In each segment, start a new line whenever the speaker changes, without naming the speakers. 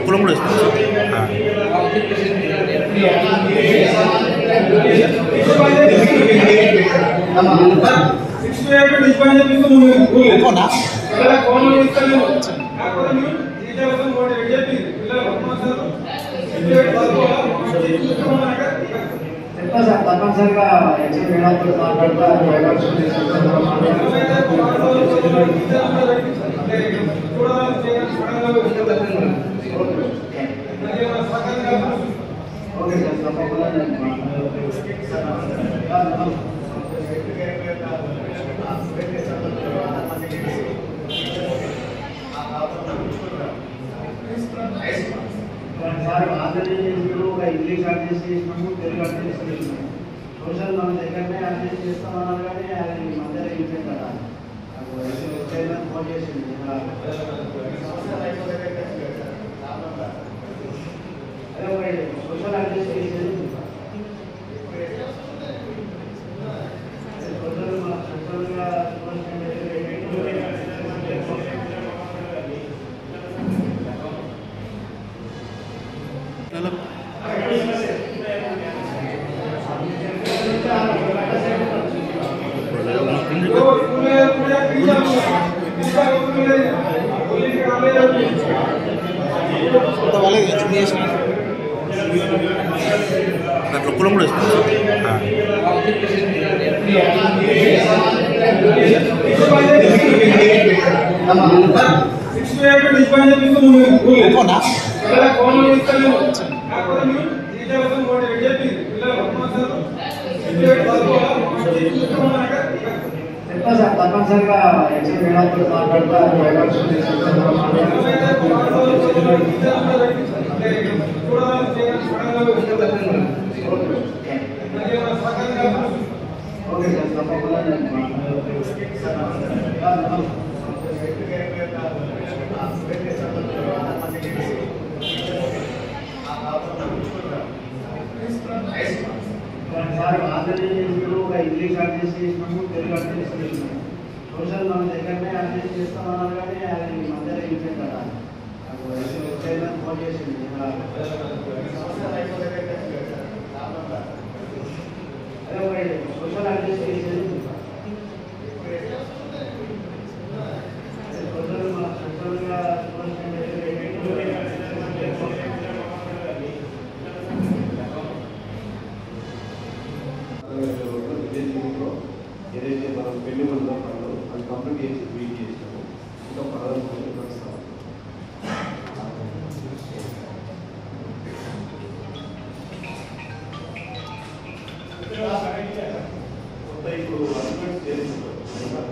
కులం కూడా ఇస్తాం
ఎక్కువనా?
చెప్పా సార్ తప్పనిసరిగా హెచ్ఎం మేడంతో మాట్లాడతా డైవర్షన్ ఓకే సార్ తప్పకుండా నేను మాట్లాడతాను. సార్ ఆల్రెడీ మీరు ఒక ఇంగ్లీష్ అడ్జస్ట్ చేసినాము తెలుగు అడ్జస్ట్ చేసినాము సోషల్ మన దగ్గరనే అడ్జస్ట్ చేస్తామన్నారు కానీ అది మధ్యలో అయిపోయింది కదా నాకు వచ్చేది ఫోన్ చేసింది ఇలా అదే మరి సోషల్ అడ్జస్ట్ చేసేది సోషల్ మన సోషల్గా
అంత వాళ్ళే చిన్న చేసిన
దాంట్లో కులం కూడా ఇస్తాం
ఎక్కువనా?
చెప్పా సార్ తప్పనిసరిగా హెచ్ఎం మేడంతో మాట్లాడతా డైవర్షన్ ఓకే సార్ తప్పకుండా నేను మాట్లాడతాను. సార్ ఆల్రెడీ మీరు ఒక ఇంగ్లీష్ అడ్జస్ట్ చేసినాము తెలుగు అడ్జస్ట్ చేసినాము సోషల్ మన దగ్గరనే అడ్జస్ట్ చేస్తామన్నారు కానీ అది మధ్యలో అయిపోయింది కదా నాకు వచ్చేది ఫోన్ చేసింది ఇలా అదే మరి సోషల్ అడ్జస్ట్ చేసేది సోషల్ మన సోషల్గా
విదేశీయంలో ఏదైతే మనం పెళ్లి ఉందో పనులు అది కంప్లీట్ చేసి వీక్ చేసినాము ఇంకా పదహారు రోజులు నడుస్తాం కొత్త ఇప్పుడు అగ్రిమెంట్ చేస్తున్నాం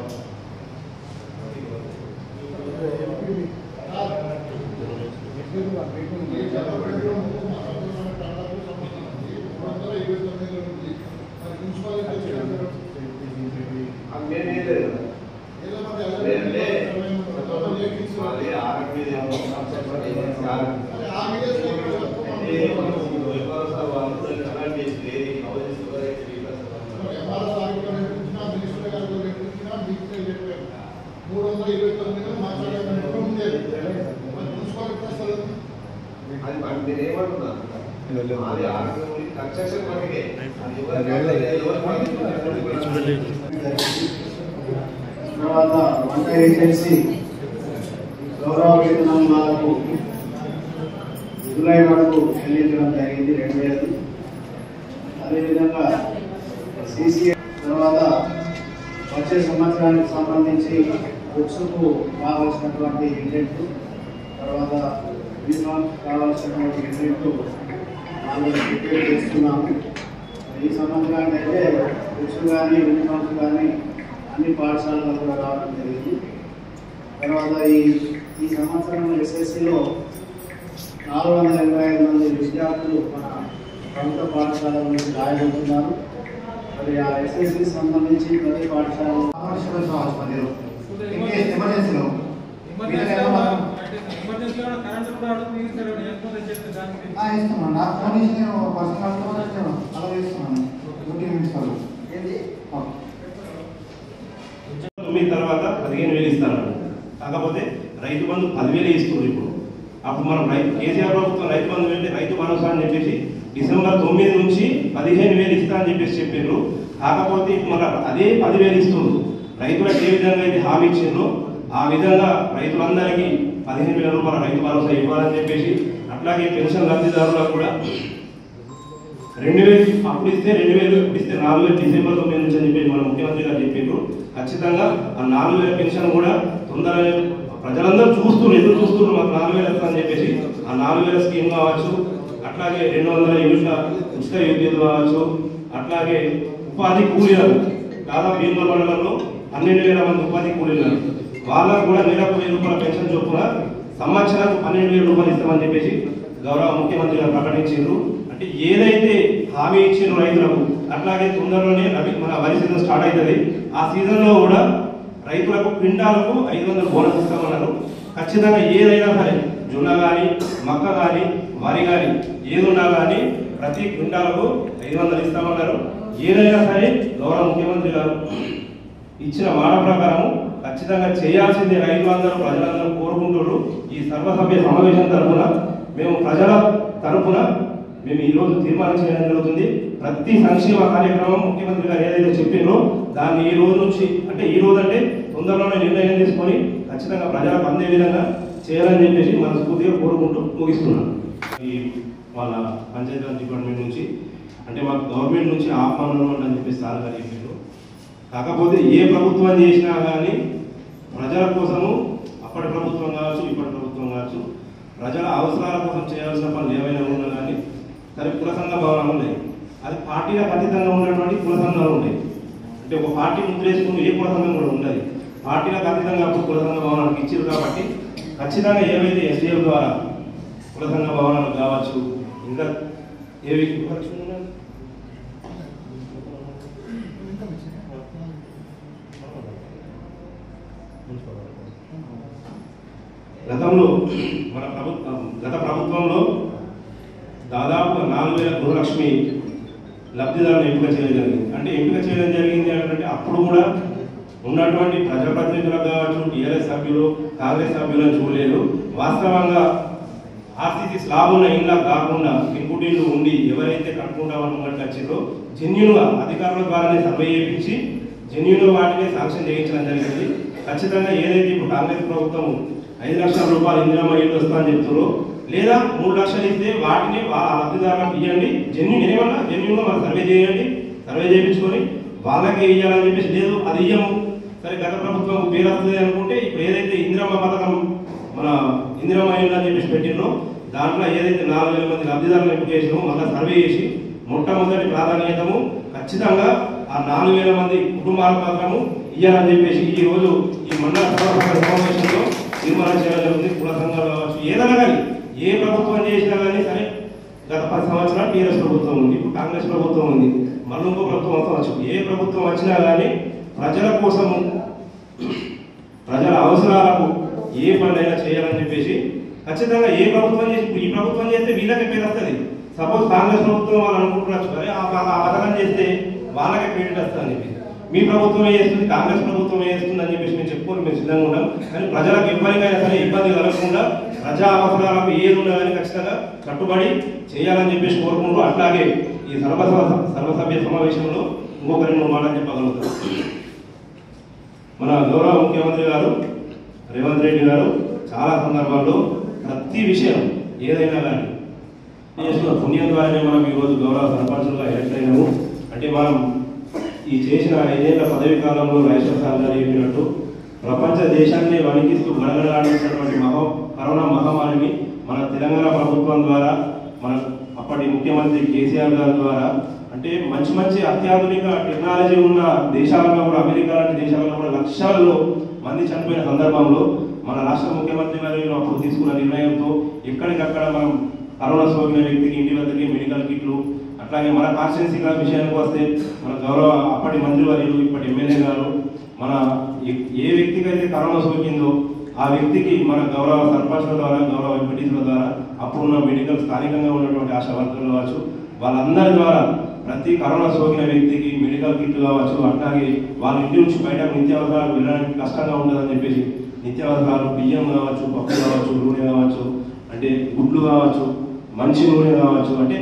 అది మేము ఏం లేదు కదా లేదంటే మాది ఆర్ఎంపీ
మూడు వందల ఇరవై తొమ్మిది మాట్లాడే మున్సిపాలిటీ వస్తుంది
అది మరి మీరు ఏమంటున్నారు మాది ఆర్ఎంపీ కన్స్ట్రక్షన్ మటుకే అది ఎవరు ఎవరు పట్టించుకోలేదు.
తర్వాత వంట ఏజెన్సీ గౌరవ వేతనాలకు జూలై వరకు చెల్లించడం జరిగింది రెండు వేలు అదేవిధంగా సిసిఐ తర్వాత వచ్చే సంవత్సరానికి సంబంధించి బుక్స్కు కావాల్సినటువంటి ఇంటెంట్ తర్వాత యూనిఫామ్ కావాల్సినటువంటి ఇంటెంట్ మనం ప్రిపేర్ చేస్తున్నాము ఈ సంవత్సరానికి అయితే బుక్స్ కానీ యూనిఫామ్స్ కానీ అన్ని పాఠశాలలో కూడా రావడం జరిగింది తర్వాత ఈ ఈ సంవత్సరం ఎస్ఎస్సిలో నాలుగు వందల ఇరవై ఐదు మంది విద్యార్థులు మన ప్రభుత్వ పాఠశాల నుంచి రాయబోతున్నారు మరి ఆ ఎస్ఎస్సి సంబంధించి ప్రతి పాఠశాలలో
ఆవిష్కరణ ఆసుపత్రిలో ఇంకేస్ ఎమర్జెన్సీలో ఆ, ఇస్తున్నాను నాకు ఫోన్ చేసి నేను పర్సనల్ కూడా ఇస్తాను అలా ఇస్తున్నాను డ్యూటీ మినిట్స్లో
తొమ్మిది తర్వాత పదిహేను వేలు ఇస్తాను కాకపోతే రైతు బంధు పదివేలు ఇస్తున్నారు ఇప్పుడు అప్పుడు మనం రైతు కేసీఆర్ ప్రభుత్వం రైతు బంధు పెట్టి రైతు భరోసా అని చెప్పేసి డిసెంబర్ తొమ్మిది నుంచి పదిహేను వేలు ఇస్తా అని చెప్పేసి చెప్పారు కాకపోతే ఇప్పుడు మన అదే పదివేలు ఇస్తుంది రైతులకు ఏ విధంగా అయితే హామీ ఇచ్చిండ్రో ఆ విధంగా రైతులందరికీ పదిహేను వేల రూపాయల రైతు భరోసా ఇవ్వాలని చెప్పేసి అట్లాగే పెన్షన్ లబ్ధిదారులకు కూడా రెండు వేలు అప్పుడు ఇస్తే రెండు వేలు ఇప్పుడు ఇస్తే నాలుగు వేలు డిసెంబర్ తొమ్మిది నుంచి అని చెప్పి మన ముఖ్యమంత్రి గారు చెప్పారు ఖచ్చితంగా ఆ నాలుగు వేల పెన్షన్ కూడా తొందరగా ప్రజలందరూ చూస్తున్నారు ఎదురు చూస్తున్నారు మాకు నాలుగు వేలు వస్తుందని చెప్పేసి ఆ నాలుగు వేల స్కీమ్ కావచ్చు అట్లాగే రెండు వందల యూనిట్ల ఉచిత విద్యుత్ కావచ్చు అట్లాగే ఉపాధి కూలీలకు దాదాపు భీమల మండలంలో పన్నెండు వేల మంది ఉపాధి కూలీలు వాళ్ళకు కూడా నెలకు వెయ్యి రూపాయల పెన్షన్ చొప్పున సంవత్సరానికి పన్నెండు వేల రూపాయలు ఇస్తామని చెప్పేసి గౌరవ ముఖ్యమంత్రి గారు ప్రకటించారు అంటే ఏదైతే హామీ ఇచ్చిన రైతులకు అట్లాగే తొందరలోనే రబీ మన వరి సీజన్ స్టార్ట్ అవుతుంది ఆ సీజన్లో కూడా రైతులకు క్వింటాలకు ఐదు వందల బోనస్ ఇస్తామన్నారు ఖచ్చితంగా ఏదైనా సరే జొన్న కానీ మక్క కానీ వరి కానీ ఏదున్నా కానీ ప్రతి క్వింటాలకు ఐదు వందలు ఇస్తామన్నారు ఏదైనా సరే గౌరవ ముఖ్యమంత్రి గారు ఇచ్చిన మాట ప్రకారం ఖచ్చితంగా చేయాల్సిందే రైతులందరూ ప్రజలందరూ కోరుకుంటున్నారు ఈ సర్వసభ్య సమావేశం తరఫున మేము ప్రజల తరఫున మేము ఈ రోజు తీర్మానం చేయడం జరుగుతుంది ప్రతి సంక్షేమ కార్యక్రమం ముఖ్యమంత్రి గారు ఏదైతే చెప్పారో దాన్ని ఈ రోజు నుంచి అంటే ఈ రోజు అంటే తొందరలోనే నిర్ణయం తీసుకొని ఖచ్చితంగా ప్రజలకు అందే విధంగా చేయాలని చెప్పేసి మనస్ఫూర్తిగా కోరుకుంటూ ముగిస్తున్నాను ఈ వాళ్ళ పంచాయతీరాజ్ డిపార్ట్మెంట్ నుంచి అంటే మాకు గవర్నమెంట్ నుంచి ఆహ్వానం అని చెప్పి సార్ గారు చెప్పారు కాకపోతే ఏ ప్రభుత్వం చేసినా కానీ ప్రజల కోసము అప్పటి ప్రభుత్వం కావచ్చు ఇప్పటి ప్రభుత్వం కావచ్చు ప్రజల అవసరాల కోసం చేయాల్సిన పనులు ఏమైనా ఉన్నా కానీ సరే కుల సంఘ భవనాలు ఉన్నాయి అది పార్టీలకు అతీతంగా ఉన్నటువంటి కుల సంఘాలు ఉన్నాయి అంటే ఒక పార్టీ ముద్రేసుకుని ఏ కుల సంఘం కూడా ఉండదు పార్టీలకు అతీతంగా అప్పుడు కుల సంఘ భవనాలకు ఇచ్చారు కాబట్టి ఖచ్చితంగా ఏవైతే ఎస్డిఎఫ్ ద్వారా కుల సంఘ భవనాలు కావచ్చు ఇంకా ఏవి గతంలో మన ప్రభుత్వం గత ప్రభుత్వంలో దాదాపు నాలుగు వేల గృహలక్ష్మి లబ్ధిదారులను ఎంపిక చేయడం జరిగింది అంటే ఎంపిక చేయడం జరిగింది అంటే అప్పుడు కూడా ఉన్నటువంటి ప్రజాప్రతినిధులకు కావచ్చు టీఆర్ఎస్ సభ్యులు కాంగ్రెస్ సభ్యులను చూడలేదు వాస్తవంగా ఆర్సీసీ స్లాబ్ ఉన్న ఇండ్ల కాకుండా పెంకుటీలు ఉండి ఎవరైతే కట్టుకుంటామని ఉన్నట్టు వచ్చిందో జెన్యున్గా అధికారుల ద్వారానే సర్వే చేయించి జెన్యున్గా వాటిని శాంక్షన్ చేయించడం జరిగింది ఖచ్చితంగా ఏదైతే ఇప్పుడు కాంగ్రెస్ ప్రభుత్వం ఐదు లక్షల రూపాయలు ఇందిరమ్మ ఇల్లు వస్తా అని చెప్తారో లేదా మూడు లక్షలు ఇస్తే వాటిని వాళ్ళ లబ్ధిదారులకు ఇవ్వండి జెన్యున్ ఏమన్నా జెన్యున్గా మనం సర్వే చేయండి సర్వే చేయించుకొని వాళ్ళకే ఇవ్వాలని చెప్పేసి లేదు అది ఇయ్యము సరే గత ప్రభుత్వం పేరు వస్తుంది అనుకుంటే ఇప్పుడు ఏదైతే ఇందిరమ్మ పథకం మన ఇందిరమ్మ ఇల్లు అని చెప్పేసి పెట్టిండ్రో దాంట్లో ఏదైతే నాలుగు వేల మంది లబ్ధిదారులు ఎంపిక చేసినామో మళ్ళీ సర్వే చేసి మొట్టమొదటి ప్రాధాన్యతము ఖచ్చితంగా ఆ నాలుగు వేల మంది కుటుంబాలకు మాత్రము ఇవ్వాలని చెప్పేసి ఈ రోజు ఈ మండల సభ సమావేశంలో తీర్మానం చేయడం జరుగుతుంది కుల సంఘాలు కావచ్చు ఏదైనా కానీ ఏ ప్రభుత్వం చేసినా కానీ సరే గత పది సంవత్సరాలు టీఆర్ఎస్ ప్రభుత్వం ఉంది ఇప్పుడు కాంగ్రెస్ ప్రభుత్వం ఉంది మళ్ళీ ఇంకో ప్రభుత్వం వస్తాం వచ్చింది ఏ ప్రభుత్వం వచ్చినా కానీ ప్రజల కోసము ప్రజల అవసరాలకు ఏ పనులైనా చేయాలని చెప్పేసి ఖచ్చితంగా ఏ ప్రభుత్వం చేసి ఇప్పుడు ఈ ప్రభుత్వం చేస్తే వీళ్ళకే పేరు వస్తుంది సపోజ్ కాంగ్రెస్ ప్రభుత్వం వాళ్ళు అనుకుంటున్నారు అరే ఆ ఆ- ఆ పథకం చేస్తే వాళ్ళకే క్రెడిట్ వస్తుంది అని చెప్పి మీ ప్రభుత్వమే చేస్తుంది కాంగ్రెస్ ప్రభుత్వమే చేస్తుంది అని చెప్పేసి మేము చెప్పుకొని మేము సిద్ధంగా ఉన్నాం కానీ ప్రజలకు ఎవరికైనా సరే ఇబ్బంది కలగకుండా ప్రజా అవసరాలకు ఏది ఉన్నా కానీ ఖచ్చితంగా కట్టుబడి చేయాలని చెప్పేసి కోరుకుంటూ అట్లాగే ఈ సర్వసభ సర్వసభ్య సమావేశంలో ఇంకొక రెండు మూడు మాటలు చెప్పగలుగుతాం మన గౌరవ ముఖ్యమంత్రి గారు రేవంత్ రెడ్డి గారు చాలా సందర్భాల్లో ప్రతి విషయం ఏదైనా కానీ చేసిన పుణ్యం ద్వారానే మనం ఈరోజు గౌరవ సర్పంచులుగా ఎలక్ట్ అయినాము అంటే మనం ఈ చేసిన ఐదేళ్ల పదవి కాలంలో రైశ్వర్ సార్ గారు చెప్పినట్టు ప్రపంచ దేశాన్ని వణికిస్తూ గడగడలాడించినటువంటి మహా కరోనా మహమ్మారిని మన తెలంగాణ ప్రభుత్వం ద్వారా మన అప్పటి ముఖ్యమంత్రి కేసీఆర్ గారి ద్వారా అంటే మంచి మంచి అత్యాధునిక టెక్నాలజీ ఉన్న దేశాలలో కూడా అమెరికా లాంటి దేశాలలో కూడా లక్షల్లో మంది చనిపోయిన సందర్భంలో మన రాష్ట్ర ముఖ్యమంత్రి గారు అప్పుడు తీసుకున్న నిర్ణయంతో ఎక్కడికక్కడ మనం కరోనా సోకిన వ్యక్తికి ఇంటి వద్దకి మెడికల్ కిట్లు అట్లాగే మన కాన్స్టిట్యున్సీ విషయానికి వస్తే మన గౌరవ అప్పటి మంత్రివర్యులు ఇప్పటి ఎమ్మెల్యే గారు మన ఏ- ఏ వ్యక్తికి అయితే కరోనా సోకిందో ఆ వ్యక్తికి మన గౌరవ సర్పంచ్ల ద్వారా గౌరవ ఎంపీటీసీల ద్వారా అప్పుడున్న మెడికల్ స్థానికంగా ఉన్నటువంటి ఆశా వర్కర్లు కావచ్చు వాళ్ళందరి ద్వారా ప్రతి కరోనా సోకిన వ్యక్తికి మెడికల్ కిట్లు కావచ్చు అట్లాగే వాళ్ళ ఇంటి నుంచి బయటకు నిత్యావసరాలు వెళ్ళడానికి కష్టంగా ఉండదని చెప్పేసి నిత్యావసరాలు బియ్యం కావచ్చు పప్పు కావచ్చు నూనె కావచ్చు అంటే గుడ్లు కావచ్చు మంచి నూనె కావచ్చు అంటే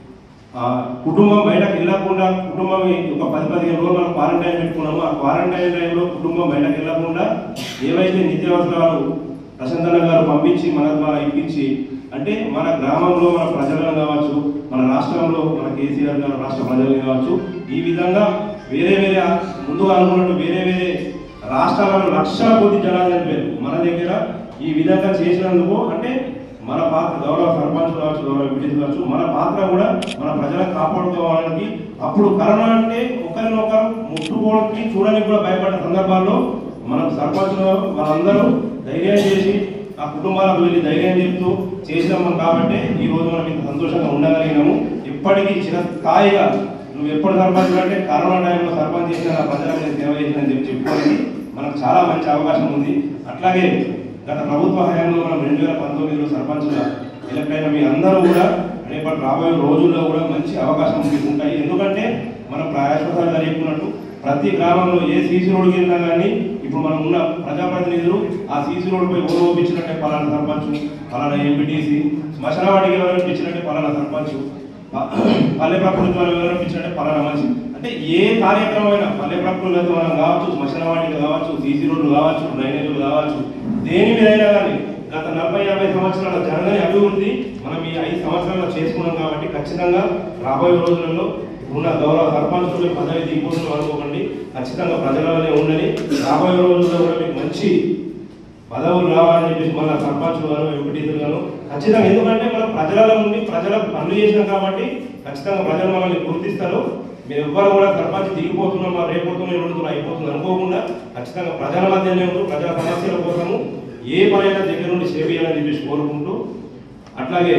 ఆ కుటుంబం బయటకు వెళ్ళకుండా కుటుంబం ఒక పది పదిహేను రోజులు మనం క్వారంటైన్ పెట్టుకున్నాము ఆ క్వారంటైన్ టైంలో కుటుంబం బయటకు వెళ్ళకుండా ఏవైతే నిత్యావసరాలు ప్రశాంతన గారు పంపించి మన ద్వారా ఇప్పించి అంటే మన గ్రామంలో మన ప్రజలను కావచ్చు మన రాష్ట్రంలో మన కేసీఆర్ గారు రాష్ట్ర ప్రజలు కావచ్చు ఈ విధంగా వేరే వేరే ముందుగా అనుకున్నట్టు వేరే వేరే రాష్ట్రాలలో లక్షల కొద్ది జనాలు చనిపోయారు మన దగ్గర ఈ విధంగా చేసినందుకు అంటే మన పాత్ర గౌరవ సర్పంచ్ కావచ్చు గౌరవ ఎంపీటీస్ కావచ్చు మన పాత్ర కూడా మన ప్రజలను కాపాడుకోవడానికి అప్పుడు కరోనా అంటే ఒకరినొకరు ముట్టుకోవడానికి చూడడానికి కూడా భయపడ్డ సందర్భాల్లో మనం సర్పంచ్ వాళ్ళందరూ ధైర్యం చేసి ఆ కుటుంబాలకు వెళ్ళి ధైర్యం చెప్తూ చేసినాము కాబట్టి ఈ రోజు మనం ఇంత సంతోషంగా ఉండగలిగినాము ఇప్పటికీ చిన్న స్థాయిగా నువ్వు ఎప్పుడు సర్పంచ్ అంటే కరోనా టైంలో సర్పంచ్ చేసిన నా ప్రజలకు నేను సేవ చేసిన చెప్పి చెప్పుకోవడానికి మనకు చాలా మంచి అవకాశం ఉంది అట్లాగే గత ప్రభుత్వ హయాంలో మనం రెండు వేల పంతొమ్మిదిలో సర్పంచ్గా ఎలక్ట్ అయిన మీ అందరూ కూడా రేపటి రాబోయే రోజుల్లో కూడా మంచి అవకాశం మీకు ఉంటాయి ఎందుకంటే మనం ప్రయాససారి గారు చెప్పినట్టు ప్రతి గ్రామంలో ఏ సీసీ రోడ్డుకి వెళ్ళినా కానీ ఇప్పుడు మనం ఉన్న ప్రజాప్రతినిధులు ఆ సీసీ రోడ్డుపై ఓటు ఓపించినట్టే పలానా సర్పంచ్ పలానా ఎంపీటీసీ శ్మశాన వాటికి ఎవరైనా ఇచ్చినట్టే పలానా సర్పంచ్ ప- పల్లె ప్రకృతి వాళ్ళు ఎవరైనా ఇచ్చినట్టే పలానా మనిషి అంటే ఏ కార్యక్రమమైనా పల్లె ప్రకృతి మనం కావచ్చు శ్మశాన వాటికి కావచ్చు సీసీ రోడ్లు కావచ్చు డ్రైనేజీలు కావచ్చు దేని మీదైనా కానీ గత నలభై యాభై సంవత్సరాల జరగని అభివృద్ధి మనం ఈ ఐదు సంవత్సరాల్లో చేసుకున్నాం కాబట్టి ఖచ్చితంగా రాబోయే రోజులలో ఉన్న గౌరవ సర్పంచులు పదవి దిగిపోతున్నాం అనుకోకండి ఖచ్చితంగా ప్రజలలోనే ఉండని రాబోయే రోజుల్లో కూడా మీకు మంచి పదవులు రావాలని చెప్పేసి మన సర్పంచులు గాను ఎంపీటీసీలు గాను ఖచ్చితంగా ఎందుకంటే మనం ప్రజలలో ఉండి ప్రజల పనులు చేసినాం కాబట్టి ఖచ్చితంగా ప్రజలు మనల్ని గుర్తిస్తారు మీరు ఎవ్వరు కూడా సర్పంచ్ దిగిపోతున్నాం మా రేపోతున్నాం ఎడుతున్నాం అయిపోతుంది అనుకోకుండా ఖచ్చితంగా ప్రజల మధ్యనే ఉంటూ ప్రజల సమస్యల కోసము ఏ పనైనా దగ్గర నుండి సేవ చేయాలని చెప్పేసి కోరుకుంటూ అట్లాగే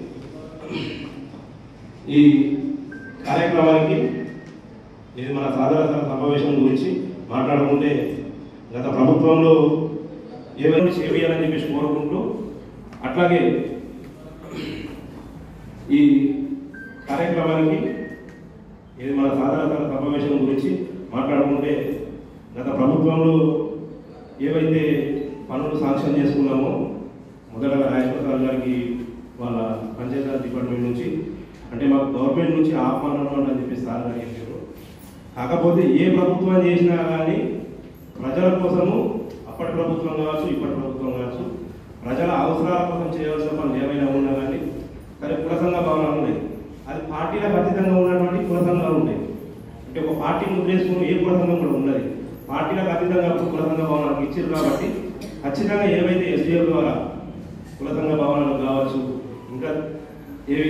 ఈ కార్యక్రమానికి ఇది మన సాధారణ సమావేశం గురించి మాట్లాడుకుంటే గత ప్రభుత్వంలో ఏమైనా చేయాలని చెప్పేసి కోరుకుంటూ అట్లాగే ఈ కార్యక్రమానికి ఇది మన సాధారణ సమావేశం గురించి మాట్లాడుకుంటే గత ప్రభుత్వంలో ఏవైతే పనులు శాంక్షన్ చేసుకున్నామో మొదటగా రాజప్రసాద్ గారికి వాళ్ళ పంచాయతీరాజ్ డిపార్ట్మెంట్ నుంచి అంటే మాకు గవర్నమెంట్ నుంచి ఆహ్వానం అని చెప్పి సార్ గారు చెప్పారు కాకపోతే ఏ ప్రభుత్వం చేసినా కానీ ప్రజల కోసము అప్పటి ప్రభుత్వం కావచ్చు ఇప్పటి ప్రభుత్వం కావచ్చు ప్రజల అవసరాల కోసం చేయవలసిన పనులు ఏమైనా ఉన్నా కానీ సరే కుల సంఘ భవనాలు ఉన్నాయి అది పార్టీలకు అతీతంగా ఉన్నటువంటి కుల సంఘాలు ఉంటాయి అంటే ఒక పార్టీని ఉద్దేశించుకుని ఏ కుల సంఘం కూడా ఉన్నది పార్టీలకు అతీతంగా అప్పుడు కుల సంఘ భవనాలకు ఇచ్చారు కాబట్టి ఖచ్చితంగా ఏవైతే ఎస్డిఎఫ్ ద్వారా కుల సంఘ భవనాలు కావచ్చు ఇంకా ఏవి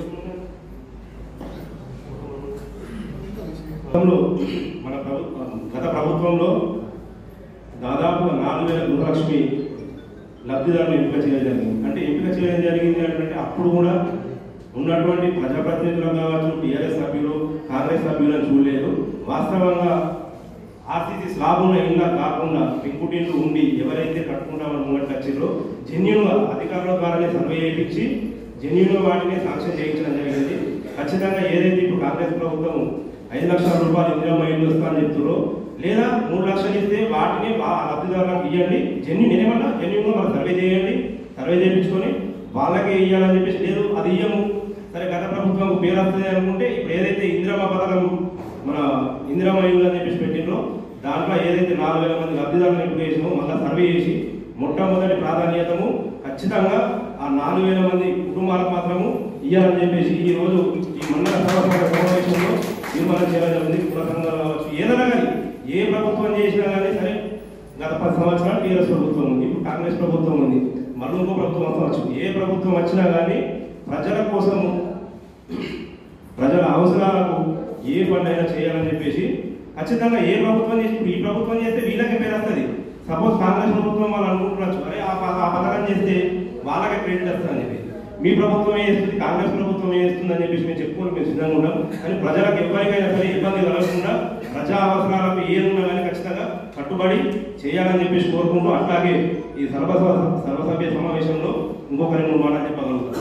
గతంలో మన ప్రభుత్వం గత ప్రభుత్వంలో దాదాపు నాలుగు వేల గృహలక్ష్మి లబ్ధిదారులు ఎంపిక చేయడం జరిగింది అంటే ఎంపిక చేయడం జరిగింది అంటే అప్పుడు కూడా ఉన్నటువంటి ప్రజాప్రతినిధులు కావచ్చు టీఆర్ఎస్ సభ్యులు కాంగ్రెస్ సభ్యులను చూడలేదు వాస్తవంగా ఆర్సీసీ స్లాబ్ ఉన్న ఇళ్ళ కాకుండా పెంకుటిండ్లు ఉండి ఎవరైతే కట్టుకుంటామని ముంగట్టు వచ్చారో జెన్యున్గా అధికారుల ద్వారానే సర్వే చేయించి జెన్యున్గా వాటిని సాంక్షన్ చేయించడం జరిగింది ఖచ్చితంగా ఏదైతే ఇప్పుడు కాంగ్రెస్ ప్రభుత్వం ఐదు లక్షల రూపాయలు ఇందిరా మైండ్ వస్తానని చెప్తారో లేదా మూడు లక్షలు ఇస్తే వాటిని ఆ లబ్ధిదారులకు ఇవ్వండి జెన్యు నేనేమన్నా జెన్యున్గా మనం సర్వే చేయండి సర్వే చేయించుకొని వాళ్ళకే ఇవ్వాలని చెప్పేసి లేదు అది ఇయ్యము సరే గత ప్రభుత్వం పేరు వస్తుంది అనుకుంటే ఇప్పుడు ఏదైతే ఇందిరమ్మ పథకం మన ఇందిరమ్మ ఇల్లు అని చెప్పేసి పెట్టిండ్రో దాంట్లో ఏదైతే నాలుగు వేల మంది లబ్ధిదారులు ఎంపిక చేసినామో మళ్ళీ సర్వే చేసి మొట్టమొదటి ప్రాధాన్యతము ఖచ్చితంగా ఆ నాలుగు వేల మంది కుటుంబాలకు మాత్రము ఇవ్వాలని చెప్పేసి ఈ రోజు ఈ మండల సభ సమావేశంలో తీర్మానం చేయడం జరిగింది కుల సంఘాలు కావచ్చు ఏదైనా కానీ ఏ ప్రభుత్వం చేసినా కానీ సరే గత పది సంవత్సరాలు టీఆర్ఎస్ ప్రభుత్వం ఉంది ఇప్పుడు కాంగ్రెస్ ప్రభుత్వం ఉంది మళ్ళీ ఇంకో ప్రభుత్వం వస్తుంది ఏ ప్రభుత్వం వచ్చినా కానీ ప్రజల కోసము ప్రజల అవసరాలకు ఏ పని అయినా చేయాలని చెప్పేసి ఖచ్చితంగా ఏ ప్రభుత్వం చేసి ఇప్పుడు ఈ ప్రభుత్వం చేస్తే వీళ్ళకే పేరు వస్తుంది సపోజ్ కాంగ్రెస్ ప్రభుత్వం వాళ్ళు అనుకుంటున్నారు అరే ఆ ప- ఆ పథకం చేస్తే వాళ్ళకే క్రెడిట్ వస్తుందని చెప్పి మీ ప్రభుత్వం ఏం చేస్తుంది కాంగ్రెస్ ప్రభుత్వం ఏం చేస్తుంది అని చెప్పేసి మేము చెప్పుకొని మేము సిద్ధంగా ఉన్నాం కానీ ప్రజలకు ఎవరికైనా సరే ఇబ్బంది కలగకుండా ప్రజా అవసరాలకు ఏదున్నా కానీ ఖచ్చితంగా కట్టుబడి చేయాలని చెప్పేసి కోరుకుంటూ అట్లాగే ఈ సర్వసభ సర్వసభ్య సమావేశంలో ఇంకొక రెండు మూడు మాటలు చెప్పగలుగుతాం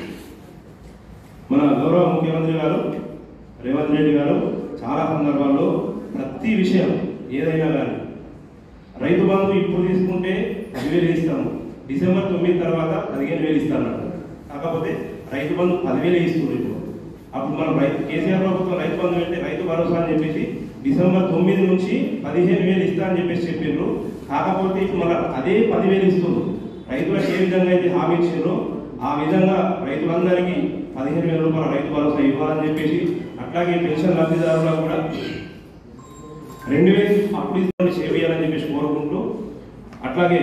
మన గౌరవ ముఖ్యమంత్రి గారు రేవంత్ రెడ్డి గారు చాలా సందర్భాల్లో ప్రతి విషయం ఏదైనా కానీ రైతు బంధు ఇప్పుడు తీసుకుంటే పదివేలు ఇస్తాము డిసెంబర్ తొమ్మిది తర్వాత పదిహేను వేలు ఇస్తాను కాకపోతే రైతు బంధు పదివేలు ఇస్తున్నారు ఇప్పుడు అప్పుడు మనం రైతు కేసీఆర్ ప్రభుత్వం రైతు బంధు పెడితే రైతు భరోసా అని చెప్పేసి డిసెంబర్ తొమ్మిది నుంచి పదిహేను వేలు ఇస్తా అని చెప్పేసి చెప్పిండ్రు కాకపోతే ఇప్పుడు మళ్ళీ అదే పదివేలు ఇస్తున్నారు రైతులకు ఏ విధంగా అయితే హామీ ఇచ్చిండ్రో ఆ విధంగా రైతులందరికీ పదిహేను వేల రూపాయల రైతు భరోసా ఇవ్వాలని చెప్పేసి అట్లాగే పెన్షన్ లబ్ధిదారులకు కూడా రెండు వేలు అప్పుడు ఇస్తున్న చేయాలని చెప్పేసి కోరుకుంటూ అట్లాగే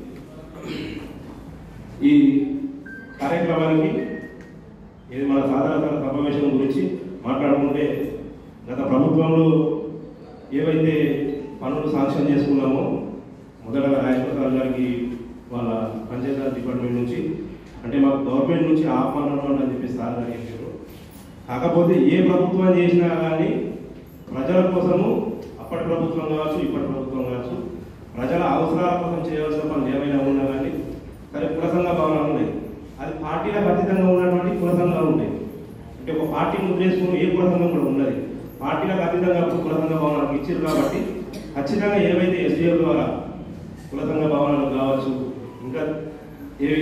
ఈ కార్యక్రమానికి ఇది మన సాధారణ సమావేశం గురించి మాట్లాడుకుంటే గత ప్రభుత్వంలో ఏవైతే పనులు శాంక్షన్ చేసుకున్నామో మొదటగా రాజప్రసాద్ గారికి వాళ్ళ పంచాయతీరాజ్ డిపార్ట్మెంట్ నుంచి అంటే మాకు గవర్నమెంట్ నుంచి ఆహ్వానం అని చెప్పి సార్ గారు చెప్పారు కాకపోతే ఏ ప్రభుత్వం చేసినా కానీ ప్రజల కోసము అప్పటి ప్రభుత్వం కావచ్చు ఇప్పటి ప్రభుత్వం కావచ్చు ప్రజల అవసరాల కోసం చేయవలసిన పనులు ఏమైనా ఉన్నా కానీ సరే కుల సంఘ భవనాలు ఉన్నాయి అది పార్టీలకు అతీతంగా ఉన్నటువంటి కుల సంఘాలు ఉంటాయి అంటే ఒక పార్టీ ముద్రేసుకుని ఏ కుల సంఘం కూడా ఉన్నది పార్టీలకు అతీతంగా కుల సంఘ భవనాలకు ఇచ్చారు కాబట్టి ఖచ్చితంగా ఏవైతే ఎస్డిఎల్ ద్వారా కుల సంఘ భవనాలు కావచ్చు ఇంకా ఏవి